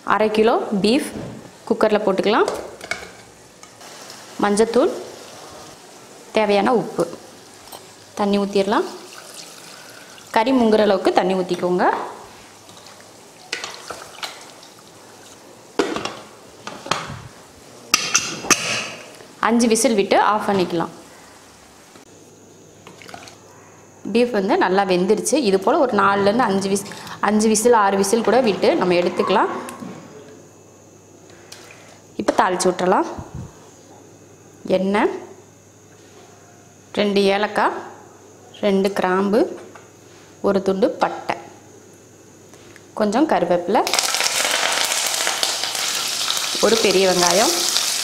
அரை kilo beef குக்கரில் போட்டுக்கலாம் மஞ்சத்தூள் தேவையான உப்பு தண்ணி ஊற்றிடலாம் கறி முங்குற அளவுக்கு தண்ணி ஊற்றிக்கோங்க அஞ்சு விசில் விட்டு ஆஃப் பண்ணிக்கலாம் பீஃப் வந்து நல்லா வெந்துருச்சு இது போல் ஒரு நாலுலேருந்து அஞ்சு விஸ் அஞ்சு விசில் ஆறு விசில் கூட விட்டு நம்ம எடுத்துக்கலாம் இப்போ தாளித்து விட்டுறலாம் எண்ணெய் ரெண்டு ஏலக்காய் ரெண்டு கிராம்பு ஒரு துண்டு பட்டை கொஞ்சம் கருவேப்பிலை ஒரு பெரிய வெங்காயம்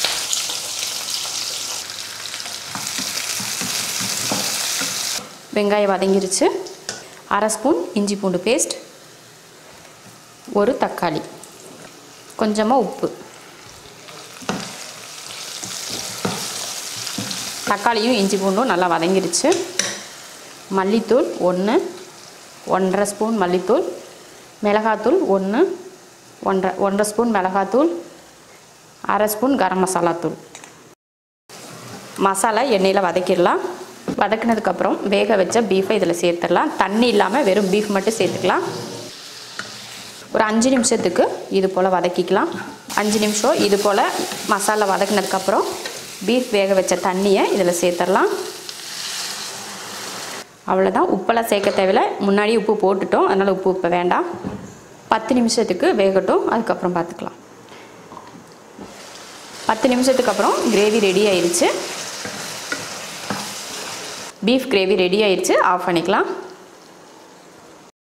வெங்காயம் வதங்கிருச்சு அரை ஸ்பூன் இஞ்சி பூண்டு பேஸ்ட் ஒரு தக்காளி கொஞ்சமாக உப்பு தக்காளியும் இஞ்சி பூண்டும் நல்லா வதங்கிருச்சு மல்லித்தூள் ஒன்று ஒன்றரை ஸ்பூன் மல்லித்தூள் மிளகாத்தூள் ஒன்று ஒன்றரை ஒன்றரை ஸ்பூன் மிளகாத்தூள் அரை ஸ்பூன் கரம் மசாலா தூள் மசாலா எண்ணெயில் வதக்கிடலாம் வதக்கினதுக்கப்புறம் வேக வச்ச பீஃபை இதில் சேர்த்துடலாம் தண்ணி இல்லாமல் வெறும் பீஃப் மட்டும் சேர்த்துக்கலாம் ஒரு அஞ்சு நிமிஷத்துக்கு இது போல் வதக்கிக்கலாம் அஞ்சு நிமிஷம் இது போல் மசாலா வதக்கினதுக்கப்புறம் பீஃப் வேக வச்ச தண்ணியை இதில் சேர்த்துடலாம் அவ்வளோதான் உப்பெல்லாம் சேர்க்க தேவையில்ல முன்னாடி உப்பு போட்டுட்டோம் அதனால் உப்பு இப்போ வேண்டாம் பத்து நிமிஷத்துக்கு வேகட்டும் அதுக்கப்புறம் பார்த்துக்கலாம் பத்து நிமிஷத்துக்கு அப்புறம் கிரேவி ரெடி ஆயிடுச்சு பீஃப் கிரேவி ரெடி ஆயிடுச்சு ஆஃப் பண்ணிக்கலாம்